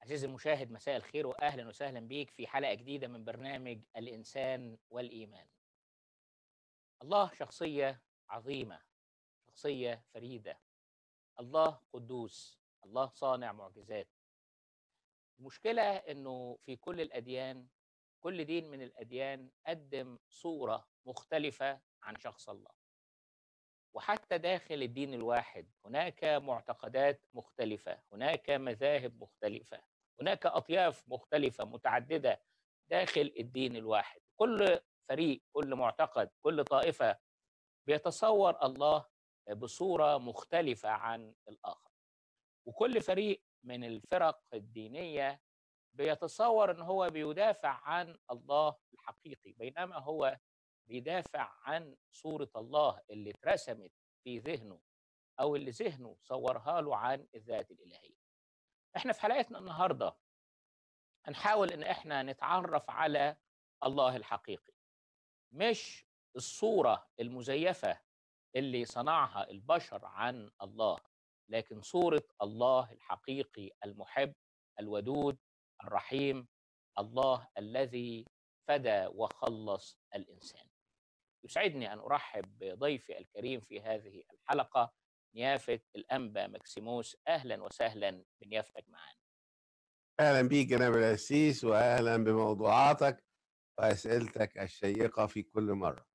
عزيزي المشاهد مساء الخير واهلا وسهلا بيك في حلقه جديده من برنامج الانسان والايمان. الله شخصيه عظيمه، شخصيه فريده. الله قدوس، الله صانع معجزات. المشكله انه في كل الاديان كل دين من الاديان قدم صوره مختلفه عن شخص الله. وحتى داخل الدين الواحد هناك معتقدات مختلفه، هناك مذاهب مختلفه، هناك اطياف مختلفه متعدده داخل الدين الواحد كل فريق كل معتقد كل طائفه بيتصور الله بصوره مختلفه عن الاخر وكل فريق من الفرق الدينيه بيتصور ان هو بيدافع عن الله الحقيقي بينما هو بيدافع عن صوره الله اللي اترسمت في ذهنه او اللي ذهنه صورها له عن الذات الالهيه احنا في حلقتنا النهارده هنحاول ان احنا نتعرف على الله الحقيقي مش الصوره المزيفه اللي صنعها البشر عن الله لكن صوره الله الحقيقي المحب الودود الرحيم الله الذي فدى وخلص الانسان يسعدني ان ارحب بضيفي الكريم في هذه الحلقه نيافه الانبا مكسيموس اهلا وسهلا بنيافتك معانا اهلا بيك جناب القسيس واهلا بموضوعاتك واسئلتك الشيقه في كل مره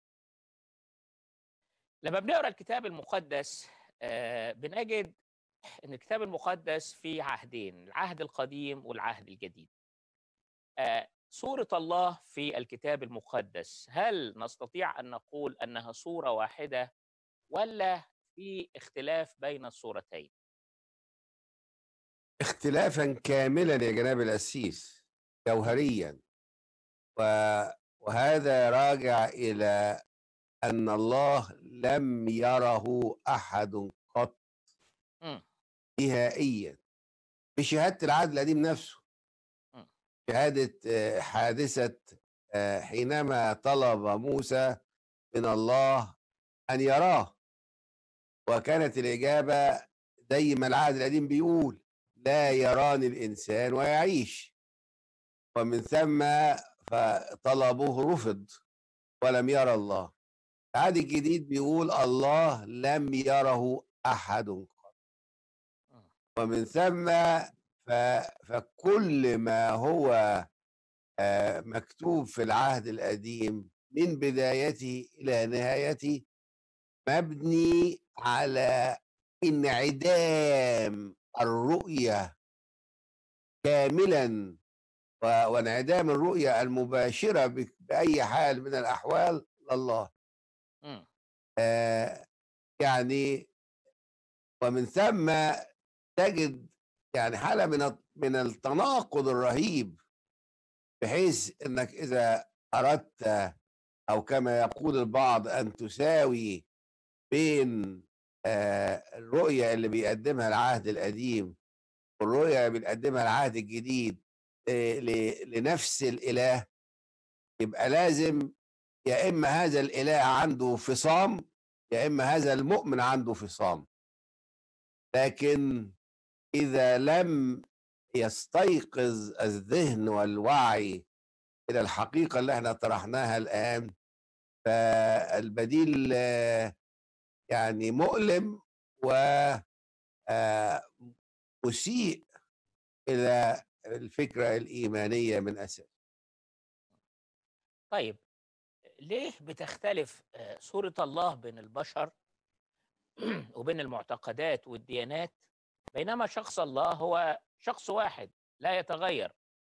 لما بنقرا الكتاب المقدس آه، بنجد ان الكتاب المقدس فيه عهدين العهد القديم والعهد الجديد آه، صورة الله في الكتاب المقدس هل نستطيع أن نقول أنها صورة واحدة ولا في اختلاف بين الصورتين اختلافا كاملا يا جناب القسيس جوهريا و- وهذا راجع الى ان الله لم يره احد قط مم. نهائيا بشهاده العهد القديم نفسه مم. شهاده آه، حادثه آه، حينما طلب موسى من الله ان يراه وكانت الاجابه زي ما العهد القديم بيقول لا يراني الانسان ويعيش ومن ثم فطلبه رفض ولم يرى الله العهد الجديد بيقول الله لم يره احد قط مم. ومن ثم ف... فكل ما هو آه، مكتوب في العهد القديم من بدايته الى نهايته مبني على انعدام الرؤيه كاملا و- وانعدام الرؤيه المباشره ب- باي حال من الاحوال لله مم. آه، يعني ومن ثم تجد يعني حاله من الت- من التناقض الرهيب بحيث انك اذا اردت او كما يقول البعض ان تساوي بين آه، الرؤيه اللي بيقدمها العهد القديم والرؤيه اللي بيقدمها العهد الجديد آه، ل- لنفس الاله يبقى لازم يا اما هذا الاله عنده فصام يا اما هذا المؤمن عنده فصام لكن اذا لم يستيقظ الذهن والوعي الى الحقيقه اللي احنا طرحناها الان فالبديل آه، يعني مؤلم و آه، مسيء الى الفكره الايمانيه من اساس طيب ليه بتختلف آه، صورة الله بين البشر وبين المعتقدات والديانات بينما شخص الله هو شخص واحد لا يتغير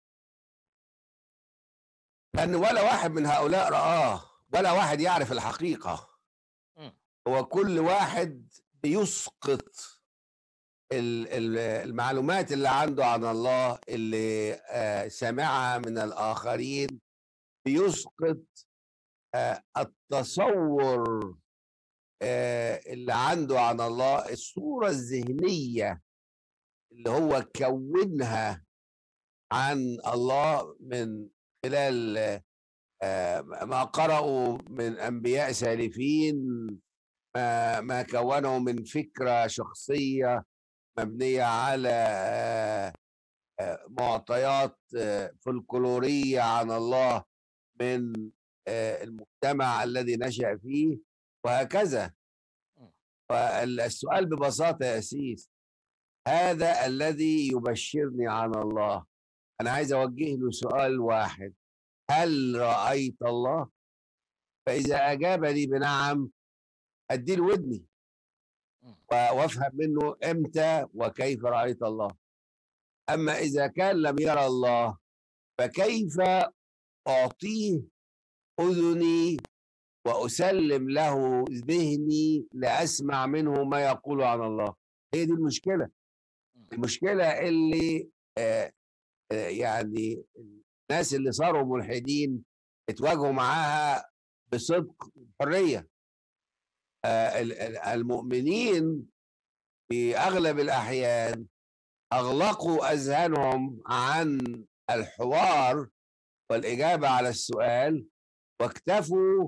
لأن ولا واحد من هؤلاء رآه ولا واحد يعرف الحقيقة مم. هو كل واحد بيسقط ال- ال- المعلومات اللي عنده عن الله اللي آه، سمعها من الآخرين بيسقط آه، التصور آه، اللي عنده عن الله الصورة الذهنية اللي هو كونها عن الله من خلال آه، ما قرأوا من أنبياء سالفين ما, ما كونوا من فكرة شخصية مبنية على آه، آه، معطيات آه، فلكلورية عن الله من آه، المجتمع الذي نشأ فيه وهكذا مم. فالسؤال ببساطة يا أسيس هذا الذي يبشرني عن الله أنا عايز أوجه له سؤال واحد هل رأيت الله؟ فإذا أجابني بنعم أدي له ودني مم. و- وافهم منه امتى وكيف رايت الله اما اذا كان لم يرى الله فكيف اعطيه اذني واسلم له ذهني لاسمع منه ما يقول عن الله هي دي المشكله مم. المشكله اللي آه آه يعني الناس اللي صاروا ملحدين اتواجهوا معاها بصدق حريه آه ال- ال- المؤمنين في اغلب الاحيان اغلقوا اذهانهم عن الحوار والاجابه على السؤال واكتفوا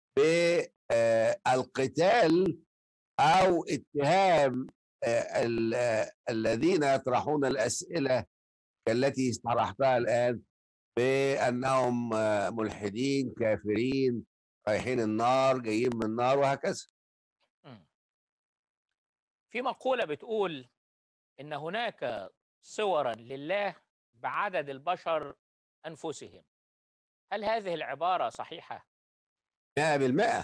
بالقتال او اتهام آه، ال- آه، الذين يطرحون الاسئله التي طرحتها الان بانهم آه، ملحدين كافرين رايحين النار جايين من النار وهكذا مم. في مقولة بتقول إن هناك صورا لله بعدد البشر أنفسهم هل هذه العبارة صحيحة؟ مئة بالمئة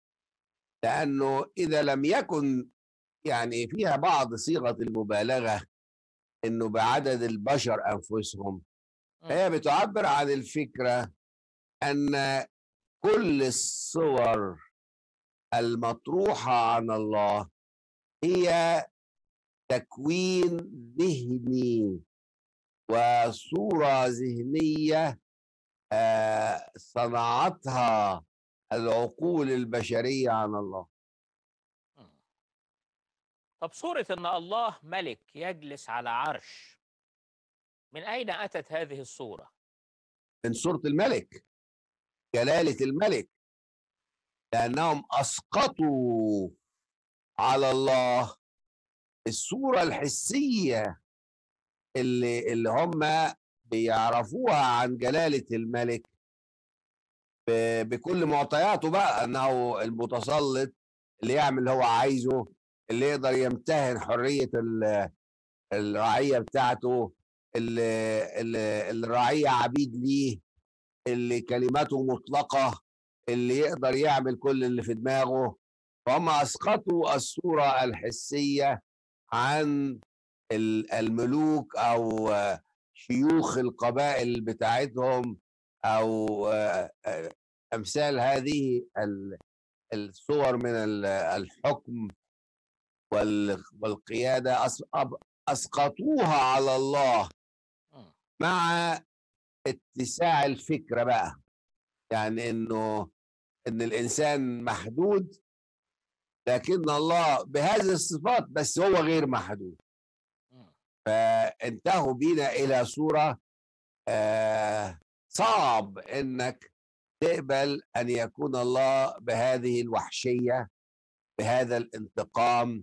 لأنه إذا لم يكن يعني فيها بعض صيغة المبالغة إنه بعدد البشر أنفسهم مم. هي بتعبر عن الفكرة أن كل الصور المطروحة عن الله هي تكوين ذهني وصورة ذهنية آه، صنعتها العقول البشرية عن الله مم. طب صورة إن الله ملك يجلس على عرش من أين أتت هذه الصورة؟ من صورة الملك جلالة الملك لأنهم أسقطوا على الله الصورة الحسية اللي اللي هم بيعرفوها عن جلالة الملك ب- بكل معطياته بقى أنه المتسلط اللي يعمل اللي هو عايزه اللي يقدر يمتهن حرية ال- الرعية بتاعته اللي, اللي الرعية عبيد ليه اللي كلماته مطلقة اللي يقدر يعمل كل اللي في دماغه فهم أسقطوا الصورة الحسية عن ال- الملوك أو آه، شيوخ القبائل بتاعتهم أو آه، آه، أمثال هذه ال- الصور من ال- الحكم وال- والقيادة أس- أب- أسقطوها على الله مم. مع اتساع الفكرة بقى يعني انه ان الانسان محدود لكن الله بهذه الصفات بس هو غير محدود مم. فانتهوا بينا الى صورة آه صعب انك تقبل ان يكون الله بهذه الوحشية بهذا الانتقام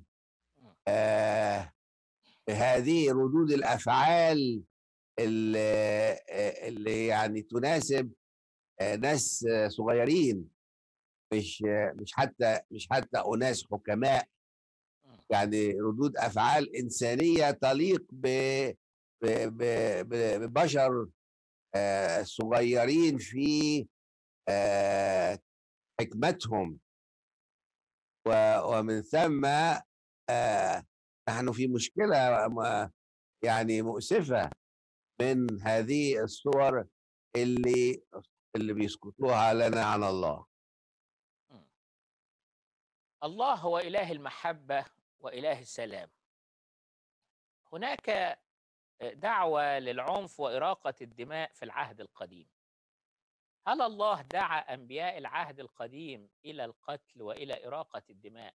آه بهذه ردود الافعال اللي, آه، اللي يعني تناسب آه، ناس آه، صغيرين مش آه، مش حتى مش حتى اناس حكماء مم. يعني ردود افعال انسانيه تليق ب ب- ب- ب- ببشر آه، صغيرين في آه، حكمتهم و- ومن ثم آه، نحن في مشكله م- يعني مؤسفه من هذه الصور اللي اللي بيسقطوها لنا عن الله الله هو إله المحبة وإله السلام هناك دعوة للعنف وإراقة الدماء في العهد القديم هل الله دعا أنبياء العهد القديم إلى القتل وإلى إراقة الدماء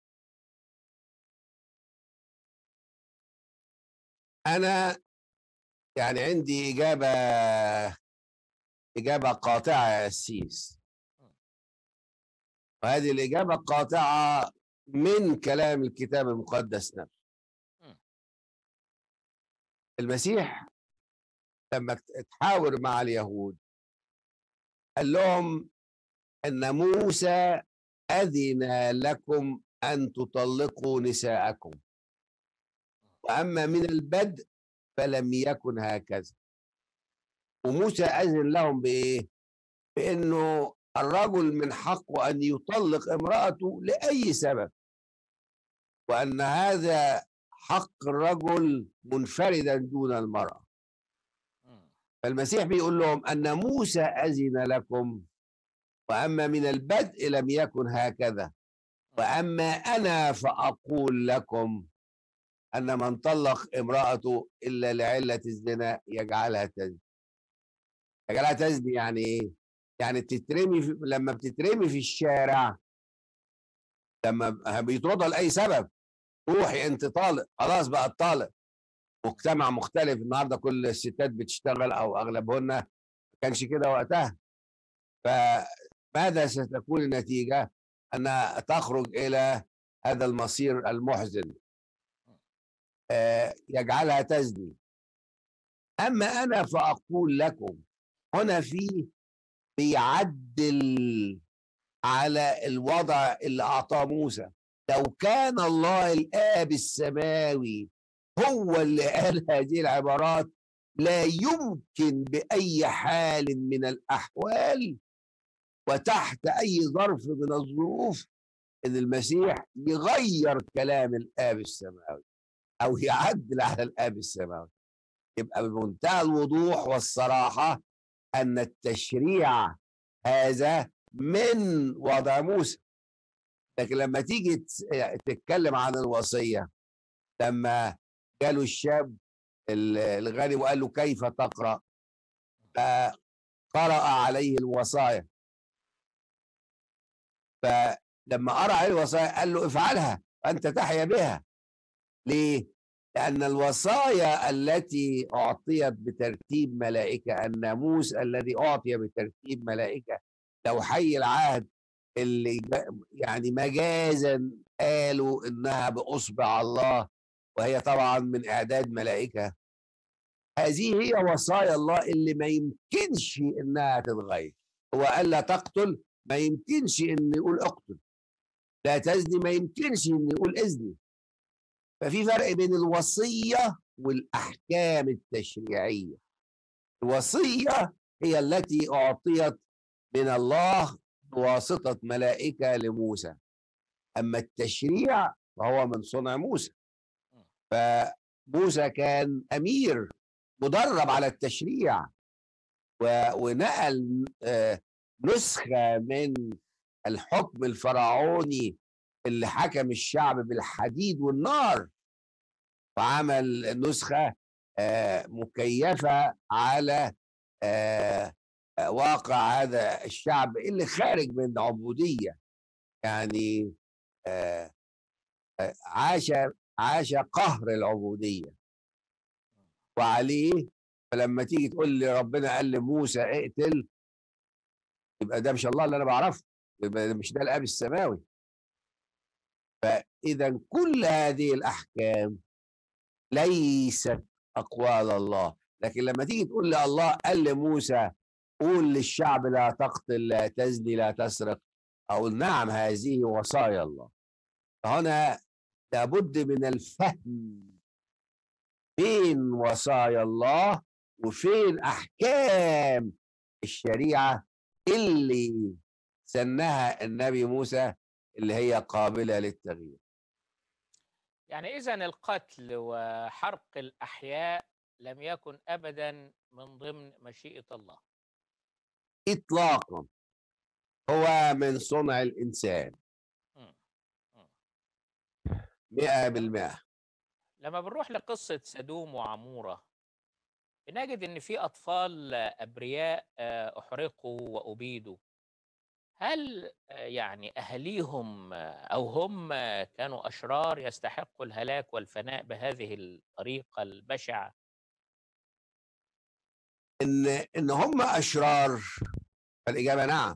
انا يعني عندي اجابه اجابه قاطعه يا قسيس وهذه الاجابه القاطعه من كلام الكتاب المقدس نفسه مم. المسيح لما تحاور مع اليهود قال لهم ان موسى اذن لكم ان تطلقوا نساءكم واما من البدء فلم يكن هكذا وموسى اذن لهم بايه بانه الرجل من حقه ان يطلق امراته لاي سبب وان هذا حق الرجل منفردا دون المراه مم. فالمسيح بيقول لهم ان موسى اذن لكم واما من البدء لم يكن هكذا واما انا فاقول لكم ان من طلق امراته الا لعله الزنا يجعلها تزني يجعلها تزني يعني ايه يعني بتترمي في لما بتترمي في الشارع لما بيطردها لاي سبب روحي انت طالق خلاص بقى طالق مجتمع مختلف النهارده كل الستات بتشتغل او اغلبهن ما كانش كده وقتها فماذا ستكون النتيجه انها تخرج الى هذا المصير المحزن آه، يجعلها تزني اما انا فاقول لكم هنا في بيعدل على الوضع اللي اعطاه موسى لو كان الله الاب السماوي هو اللي قال هذه العبارات لا يمكن باي حال من الاحوال وتحت اي ظرف من الظروف ان المسيح يغير كلام الاب السماوي او يعدل على الاب السماوي يبقى بمنتهى الوضوح والصراحه ان التشريع هذا من وضع موسى لكن لما تيجي تس- تتكلم عن الوصيه لما جاله الشاب ال- الغني وقال له كيف تقرا فقرا عليه الوصايا فلما قرا عليه الوصايا قال له افعلها فانت تحيا بها ليه؟ لأن الوصايا التي أعطيت بترتيب ملائكة الناموس الذي أعطي بترتيب ملائكة لو حي العهد اللي ج- يعني مجازا قالوا إنها بأصبع الله وهي طبعا من إعداد ملائكة هذه هي وصايا الله اللي ما يمكنش إنها تتغير هو قال لا تقتل ما يمكنش إن يقول اقتل لا تزني ما يمكنش إن يقول اذني ففي فرق بين الوصية والأحكام التشريعية الوصية هي التي أعطيت من الله بواسطة ملائكة لموسى أما التشريع فهو من صنع موسى فموسى كان أمير مدرب على التشريع و- ونقل آه، نسخة من الحكم الفرعوني اللي حكم الشعب بالحديد والنار وعمل نسخة آه، مكيفة على آه، آه، واقع هذا الشعب اللي خارج من عبودية يعني آه، آه، عاش عاش قهر العبودية وعليه فلما تيجي تقول لي ربنا قال لموسى اقتل يبقى ده مش الله اللي انا بعرفه يبقى ده مش ده الاب السماوي فاذا كل هذه الاحكام ليست اقوال الله لكن لما تيجي تقول لي الله قال لموسى قول للشعب لا تقتل لا تزني لا تسرق اقول نعم هذه وصايا الله فهنا لابد من الفهم فين وصايا الله وفين احكام الشريعه اللي سنها النبي موسى اللي هي قابله للتغيير يعني إذا القتل وحرق الأحياء لم يكن أبدا من ضمن مشيئة الله اطلاقا هو من صنع الانسان مم. مم. مئة بالمئة لما بنروح لقصة سدوم وعمورة بنجد إن في أطفال أبرياء آه، أحرقوا وأبيدوا هل آه، يعني أهليهم آه، أو هم آه، كانوا أشرار يستحقوا الهلاك والفناء بهذه الطريقة البشعة ان ان هم اشرار فالاجابه نعم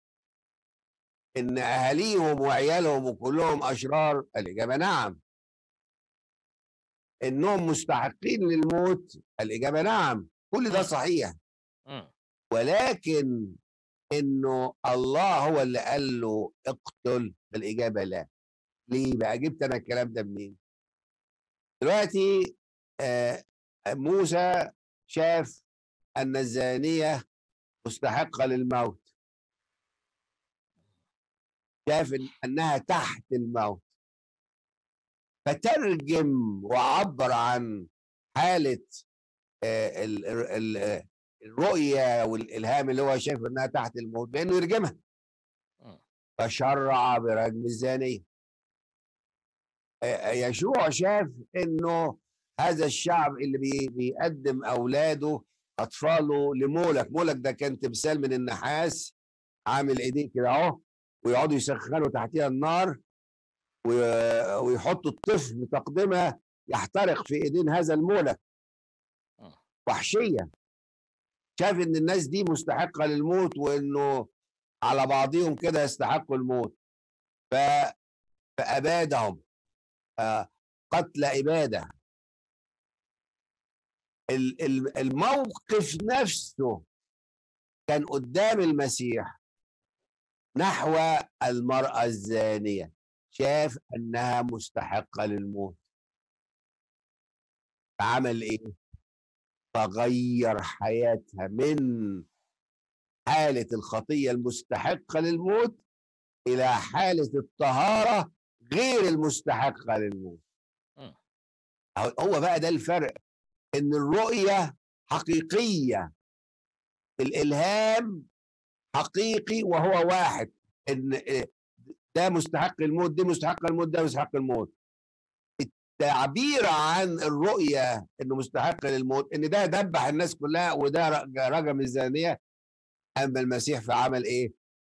ان اهاليهم وعيالهم وكلهم اشرار الاجابه نعم انهم مستحقين للموت الاجابه نعم كل ده مم. صحيح مم. ولكن انه الله هو اللي قال له اقتل فالاجابه لا ليه بقى جبت انا الكلام ده منين دلوقتي آه موسى شاف ان الزانيه مستحقه للموت شاف إن- انها تحت الموت فترجم وعبر عن حاله آه، ال- ال- ال- الرؤيه والالهام اللي هو شايف انها تحت الموت بانه يرجمها مم. فشرع برجم الزانيه آه، يشوع شاف انه هذا الشعب اللي بي بيقدم اولاده اطفاله لمولك مولك ده كان تمثال من النحاس عامل ايديه كده اهو ويقعدوا يسخنوا تحتها النار و- ويحطوا الطفل بتقديمها يحترق في ايدين هذا المولك آه. وحشيه شاف ان الناس دي مستحقه للموت وانه على بعضهم كده يستحقوا الموت ف فابادهم آه، قتل اباده ال- ال- الموقف نفسه كان قدام المسيح نحو المرأة الزانية شاف أنها مستحقة للموت فعمل إيه؟ فغير حياتها من حالة الخطية المستحقة للموت إلى حالة الطهارة غير المستحقة للموت مم. هو- هو بقى ده الفرق إن الرؤية حقيقية الإلهام حقيقي وهو واحد إن إيه، ده مستحق الموت دي مستحق الموت ده مستحق الموت التعبير عن الرؤية إنه مستحق للموت إن ده دبح الناس كلها وده ر- رجم الزانية أما المسيح فعمل إيه؟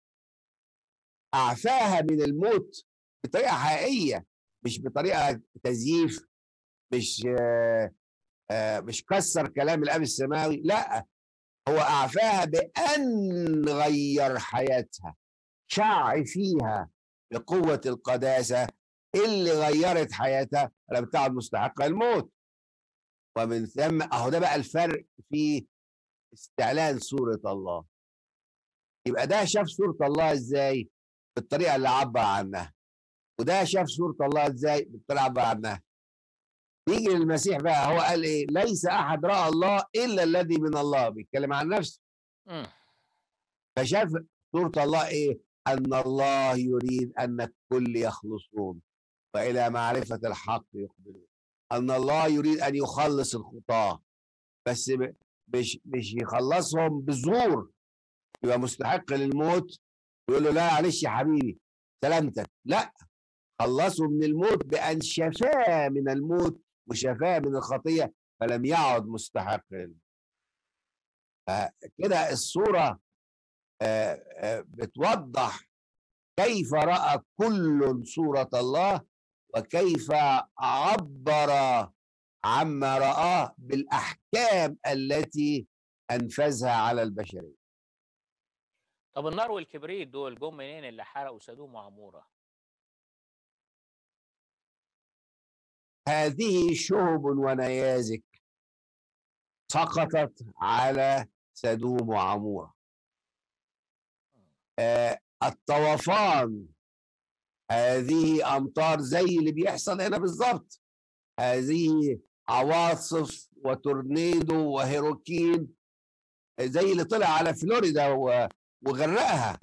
أعفاها من الموت بطريقة حقيقية مش بطريقة تزييف مش آه، آه، مش كسر كلام الاب السماوي لا هو اعفاها بان غير حياتها شع فيها بقوه القداسه اللي غيرت حياتها لم تعد مستحقه الموت ومن ثم اهو ده بقى الفرق في استعلان صوره الله يبقى ده شاف صوره الله ازاي بالطريقه اللي عبر عنها وده شاف صوره الله ازاي بالطريقه اللي عبر عنها يجي للمسيح بقى هو قال ايه ليس احد راى الله الا الذي من الله بيتكلم عن نفسه مم. فشاف صورة الله ايه ان الله يريد ان الكل يخلصون والى معرفة الحق يقبلون ان الله يريد ان يخلص الخطاة بس م- مش مش يخلصهم بزور يبقى مستحق للموت يقول له لا معلش يا حبيبي سلامتك لا خلصه من الموت بان شفاه من الموت وشفاه من الخطيه فلم يعد مستحق للموت. فكده الصوره آه، آه، بتوضح كيف راى كل صوره الله وكيف عبر عما رآه بالأحكام التي أنفذها على البشرية طب النار والكبريت دول جم منين اللي حرقوا سدوم وعموره هذه شهب ونيازك سقطت على سدوم وعمورة آه الطوفان هذه أمطار زي اللي بيحصل هنا بالظبط هذه عواصف وتورنيدو وهيروكين زي اللي طلع على فلوريدا و- وغرقها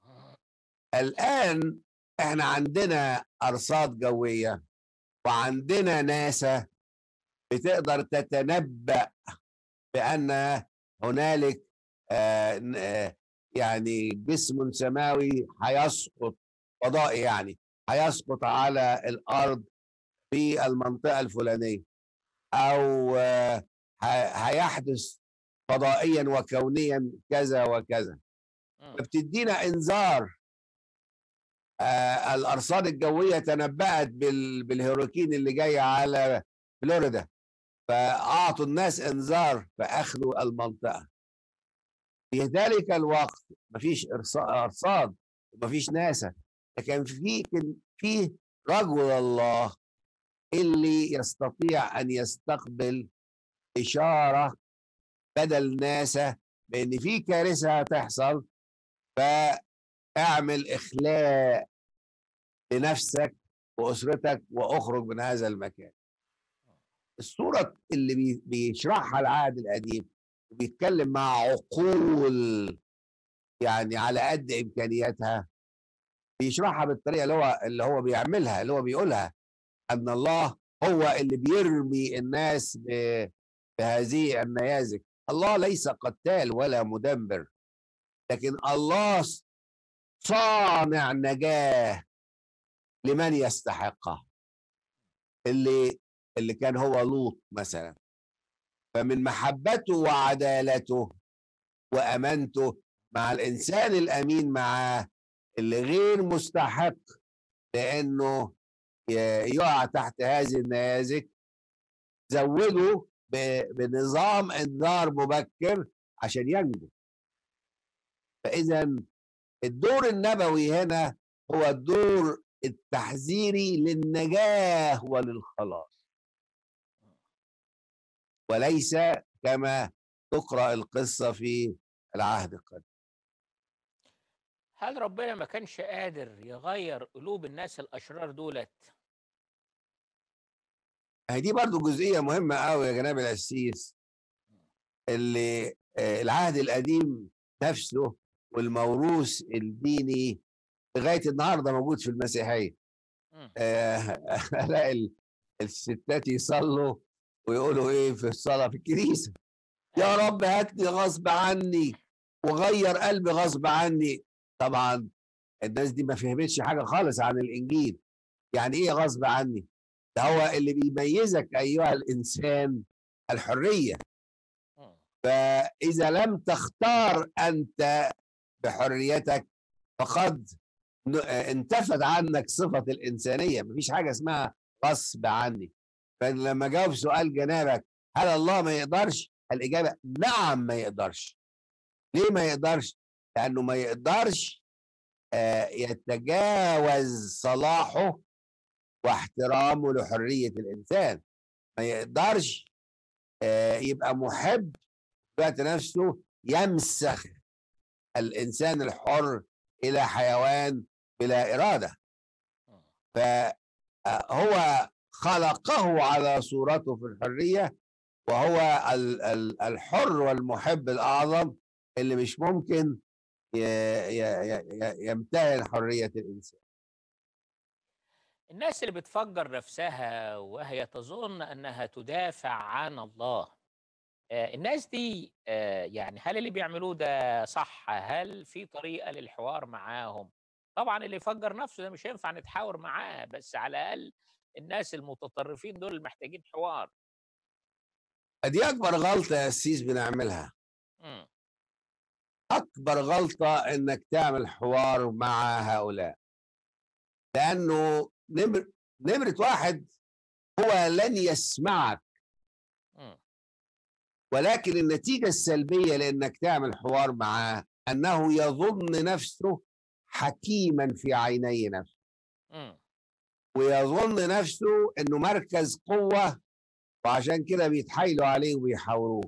الآن احنا عندنا أرصاد جوية وعندنا ناسا بتقدر تتنبأ بأن هنالك آه، ن- آه، يعني جسم سماوي هيسقط فضائي يعني هيسقط على الأرض في المنطقة الفلانية أو آه، ه- هيحدث فضائيا وكونيا كذا وكذا مم. فبتدينا انذار آه الارصاد الجويه تنبأت بال بالهيروكين اللي جاي على فلوريدا فاعطوا الناس انذار فاخذوا المنطقه في ذلك الوقت مفيش إرصا- ارصاد ومفيش ناسا لكن في كان في رجل الله اللي يستطيع ان يستقبل اشاره بدل ناسا بان في كارثه هتحصل فاعمل اخلاء لنفسك واسرتك واخرج من هذا المكان الصوره اللي بي- بيشرحها العهد القديم وبيتكلم مع عقول يعني على قد امكانياتها بيشرحها بالطريقه اللي هو اللي هو بيعملها اللي هو بيقولها ان الله هو اللي بيرمي الناس ب- بهذه النيازك الله ليس قتال ولا مدمر لكن الله صانع نجاه لمن يستحقها اللي اللي كان هو لوط مثلا فمن محبته وعدالته وامانته مع الانسان الامين معاه اللي غير مستحق لانه ي- يقع تحت هذه النيازك زوده ب- بنظام انذار مبكر عشان ينجو فاذا الدور النبوي هنا هو الدور التحذيري للنجاه وللخلاص وليس كما تقرا القصه في العهد القديم هل ربنا ما كانش قادر يغير قلوب الناس الاشرار دولت هي دي برضو جزئيه مهمه قوي يا جناب القسيس اللي آه، العهد القديم نفسه والموروث الديني لغايه النهارده موجود في المسيحيه مم. آه، الاقي ال- الستات يصلوا ويقولوا ايه في الصلاه في الكنيسه يا رب هاتني غصب عني وغير قلبي غصب عني طبعا الناس دي ما فهمتش حاجه خالص عن الانجيل يعني ايه غصب عني ده هو اللي بيميزك ايها الانسان الحريه مم. فاذا لم تختار انت بحريتك فقد ن- آه، انتفت عنك صفه الانسانيه مفيش حاجه اسمها غصب عني فلما جاوب سؤال جنابك هل الله ما يقدرش الاجابه نعم ما يقدرش ليه ما يقدرش لانه ما يقدرش آه، يتجاوز صلاحه واحترامه لحريه الانسان ما يقدرش آه، يبقى محب في وقت نفسه يمسخ الانسان الحر الى حيوان بلا اراده مم. فهو خلقه على صورته في الحريه وهو ال- ال- الحر والمحب الاعظم اللي مش ممكن ي- ي- ي- يمتهن حريه الانسان الناس اللي بتفجر نفسها وهي تظن انها تدافع عن الله آه، الناس دي آه، يعني هل اللي بيعملوه ده صح هل في طريقة للحوار معاهم طبعا اللي يفجر نفسه ده مش هينفع نتحاور معاه بس على الاقل الناس المتطرفين دول محتاجين حوار دي اكبر غلطه يا سيس بنعملها مم. اكبر غلطه انك تعمل حوار مع هؤلاء لانه نمر نمره واحد هو لن يسمعك مم. ولكن النتيجه السلبيه لانك تعمل حوار معاه انه يظن نفسه حكيما في عيني نفسه مم. ويظن نفسه انه مركز قوه وعشان كده بيتحايلوا عليه وبيحاوروه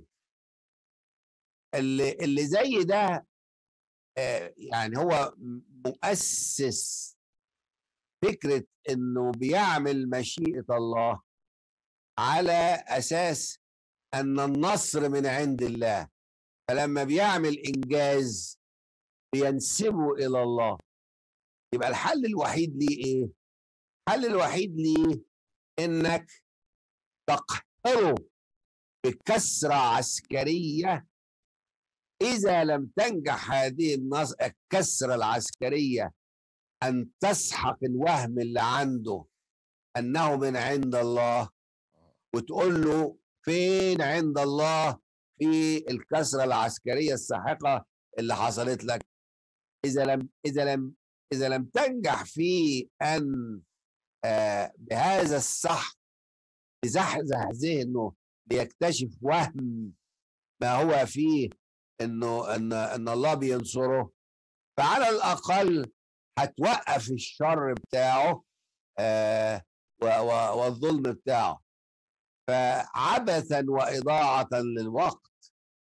اللي اللي زي ده آه، يعني هو مؤسس فكره انه بيعمل مشيئه الله على اساس ان النصر من عند الله فلما بيعمل انجاز بينسبه الى الله يبقى الحل الوحيد ليه ايه الحل الوحيد ليه انك تقهره بكسره عسكريه اذا لم تنجح هذه النص- الكسره العسكريه ان تسحق الوهم اللي عنده انه من عند الله وتقول له فين عند الله في الكسره العسكريه الساحقه اللي حصلت لك اذا لم اذا لم اذا لم تنجح في ان آه بهذا السحق تزحزح ذهنه ليكتشف وهم ما هو فيه انه ان ان الله بينصره فعلى الاقل هتوقف الشر بتاعه آه و- و- والظلم بتاعه فعبثا واضاعه للوقت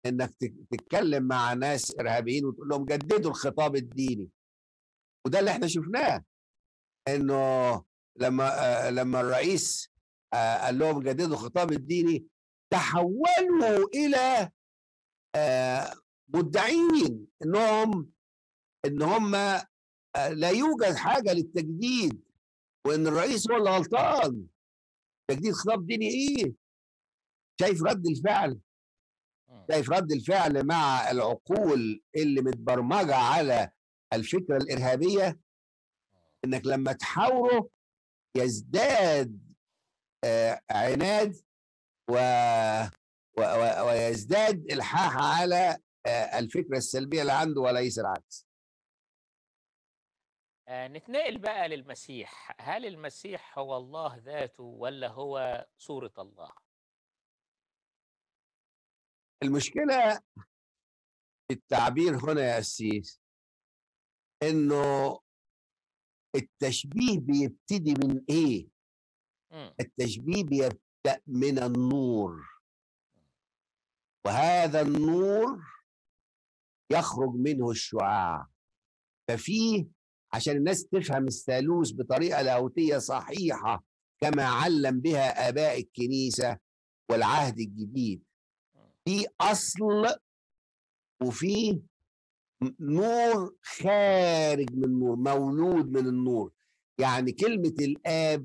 انك تك- تتكلم مع ناس ارهابيين وتقول لهم جددوا الخطاب الديني وده اللي احنا شفناه انه لما آه، لما الرئيس آه، قال لهم جددوا الخطاب الديني تحولوا الى آه، مدعين انهم ان هم آه، لا يوجد حاجه للتجديد وان الرئيس هو اللي غلطان تجديد خطاب ديني ايه شايف رد الفعل مم. شايف رد الفعل مع العقول اللي متبرمجه على الفكره الارهابيه انك لما تحاوره يزداد آه، عناد و... و... و... ويزداد الحاح على آه، الفكره السلبيه اللي عنده وليس العكس آه، نتنقل بقى للمسيح هل المسيح هو الله ذاته ولا هو صورة الله المشكله في التعبير هنا يا أسيس انه التشبيه بيبتدي من ايه مم. التشبيه بيبدا من النور وهذا النور يخرج منه الشعاع ففيه عشان الناس تفهم الثالوث بطريقه لاهوتيه صحيحه كما علم بها اباء الكنيسه والعهد الجديد في اصل وفي نور خارج من النور مولود من النور يعني كلمه الاب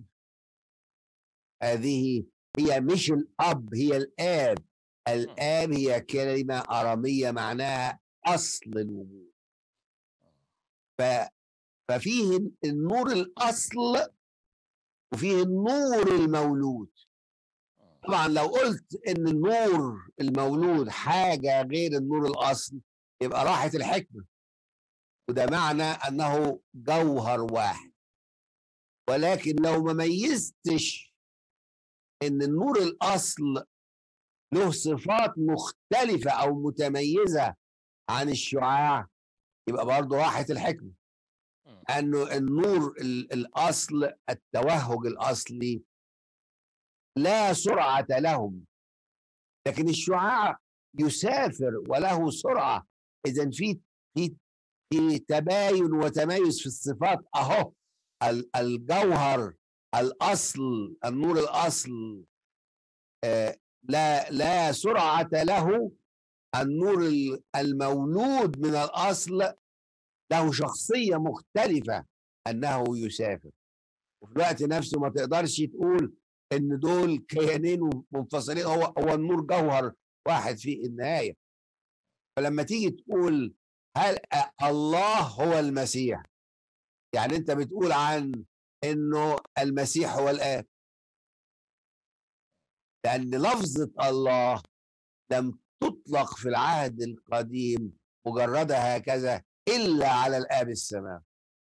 هذه هي مش الاب هي الاب الاب هي كلمه اراميه معناها اصل الوجود ف ففيه النور الاصل وفيه النور المولود طبعا لو قلت ان النور المولود حاجه غير النور الاصل يبقى راحت الحكمه وده معنى انه جوهر واحد ولكن لو ما ميزتش ان النور الاصل له صفات مختلفه او متميزه عن الشعاع يبقى برضه راحت الحكمه مم. انه النور ال- الاصل التوهج الاصلي لا سرعه لهم لكن الشعاع يسافر وله سرعه اذا في في في تباين وتميز في الصفات اهو ال- الجوهر الاصل النور الاصل آه، لا لا سرعه له النور ال- المولود من الاصل له شخصيه مختلفه انه يسافر وفي الوقت نفسه ما تقدرش تقول ان دول كيانين منفصلين هو هو النور جوهر واحد في النهايه فلما تيجي تقول هل أ- الله هو المسيح يعني انت بتقول عن انه المسيح هو الاب لان لفظه الله لم تطلق في العهد القديم مجردها هكذا الا على الاب السماوي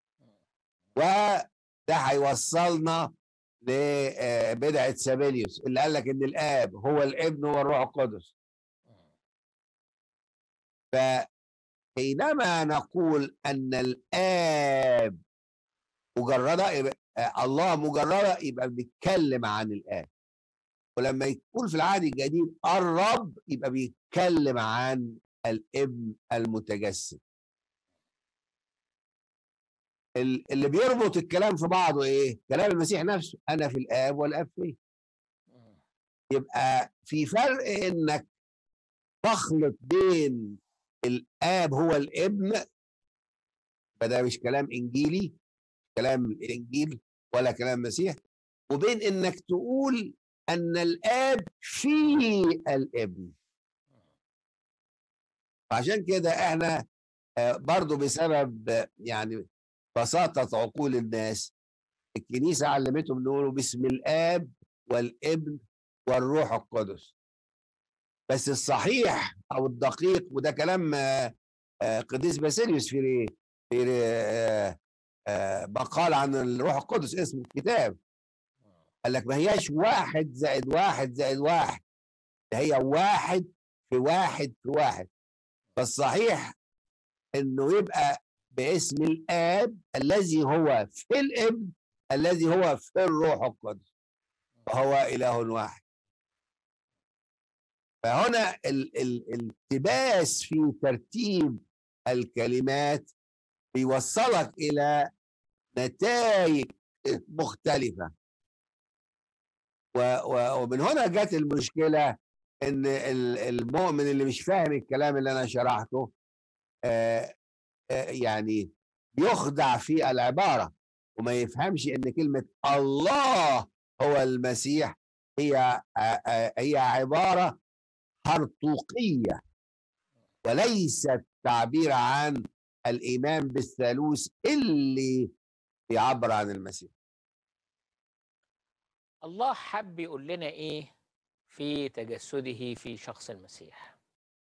وده هيوصلنا لبدعه سابيليوس اللي قال لك ان الاب هو الابن هو الروح القدس فحينما نقول ان الاب مجرده يبقى آه، الله مجرده يبقى بيتكلم عن الاب ولما يقول في العهد الجديد الرب يبقى بيتكلم عن الابن المتجسد ال- اللي بيربط الكلام في بعضه ايه كلام المسيح نفسه انا في الاب والاب فيه مم. يبقى في فرق انك تخلط بين الاب هو الابن فده مش كلام انجيلي كلام الانجيل ولا كلام المسيح وبين انك تقول ان الاب في الابن عشان كده احنا آه، برضو بسبب آه، يعني بساطة عقول الناس الكنيسة علمتهم نقولوا باسم الآب والابن والروح القدس بس الصحيح أو الدقيق وده كلام آه، آه، قديس باسيليوس في في آه، آه، مقال عن الروح القدس اسمه الكتاب قال لك ما هياش واحد زائد واحد زائد واحد ده هي واحد في واحد في واحد فالصحيح انه يبقى باسم الاب الذي هو في الابن الذي هو في الروح القدس وهو اله واحد فهنا ال- ال- الالتباس في ترتيب الكلمات بيوصلك الى نتائج مختلفه و- و- ومن هنا جت المشكله ان ال- المؤمن اللي مش فاهم الكلام اللي انا شرحته آه، آه، يعني يخدع في العباره وما يفهمش ان كلمه الله هو المسيح هي آه، آه، هي عباره هرطوقيه وليست تعبير عن الايمان بالثالوث اللي بيعبر عن المسيح الله حب يقول لنا ايه في تجسده في شخص المسيح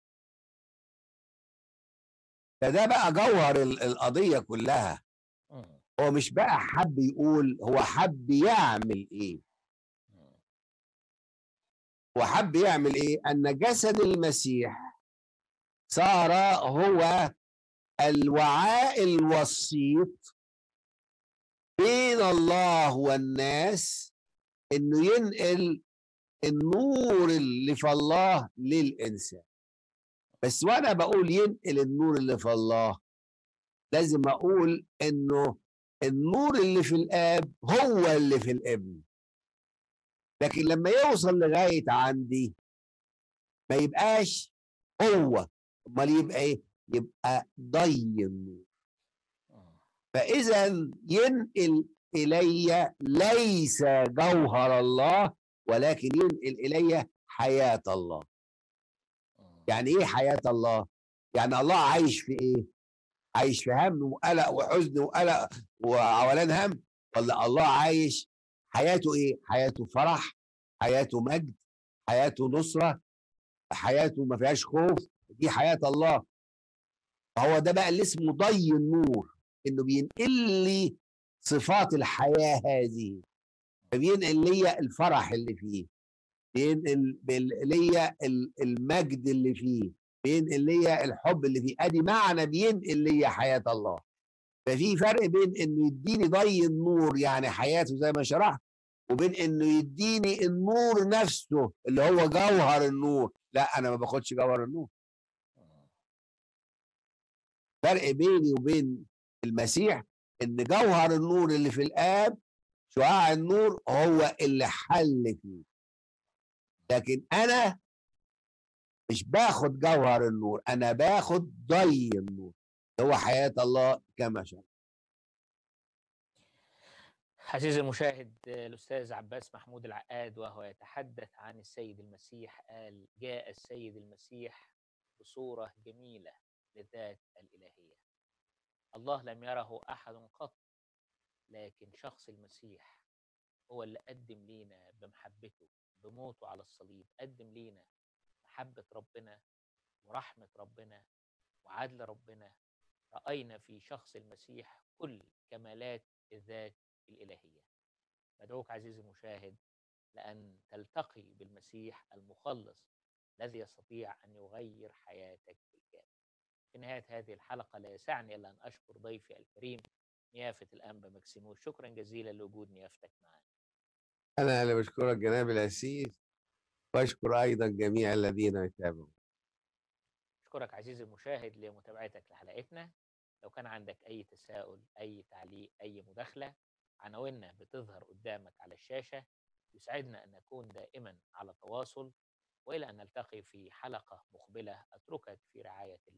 فده بقى جوهر ال- القضيه كلها مم. هو مش بقى حب يقول هو حب يعمل ايه مم. هو حب يعمل ايه ان جسد المسيح صار هو الوعاء الوسيط بين الله والناس انه ينقل النور اللي في الله للانسان بس وانا بقول ينقل النور اللي في الله لازم اقول انه النور اللي في الاب هو اللي في الابن لكن لما يوصل لغايه عندي ما يبقاش هو امال يبقى ايه يبقى ضي النور مم. فاذا ينقل الي ليس جوهر الله ولكن ينقل الي حياه الله مم. يعني ايه حياه الله يعني الله عايش في ايه عايش في هم وقلق وحزن وقلق وعولان هم ولا الله عايش حياته ايه حياته فرح حياته مجد حياته نصره حياته ما فيهاش خوف دي حياه الله فهو ده بقى اللي اسمه ضي النور انه بينقل لي صفات الحياه هذه فبينقل لي الفرح اللي فيه بينقل بال- ليا ال- المجد اللي فيه بينقل ليا الحب اللي فيه ادي معنى بينقل ليا حياه الله ففي فرق بين انه يديني ضي النور يعني حياته زي ما شرحت وبين انه يديني النور نفسه اللي هو جوهر النور لا انا ما باخدش جوهر النور مم. فرق بيني وبين المسيح ان جوهر النور اللي في الاب شعاع النور هو اللي حل فيه لكن انا مش باخد جوهر النور انا باخد ضي النور هو حياة الله كما شاء عزيزي المشاهد الأستاذ عباس محمود العقاد وهو يتحدث عن السيد المسيح قال جاء السيد المسيح بصورة جميلة للذات الإلهية الله لم يره أحد قط لكن شخص المسيح هو اللي قدم لينا بمحبته بموته على الصليب قدم لينا محبة ربنا ورحمة ربنا وعدل ربنا رأينا في شخص المسيح كل كمالات الذات الإلهية بدعوك عزيزي المشاهد لأن تلتقي بالمسيح المخلص الذي يستطيع أن يغير حياتك بالكامل في نهاية هذه الحلقة لا يسعني إلا أن أشكر ضيفي الكريم نيافة الأنبا مكسيموس شكرا جزيلا لوجود نيافتك معنا انا اللي بشكرك جناب الاسيس واشكر ايضا جميع الذين يتابعون أشكرك عزيزي المشاهد لمتابعتك لحلقتنا لو كان عندك أي تساؤل أي تعليق أي مداخلة عناويننا بتظهر قدامك على الشاشة يسعدنا أن نكون دائما على تواصل وإلى أن نلتقي في حلقة مقبلة أتركك في رعاية الله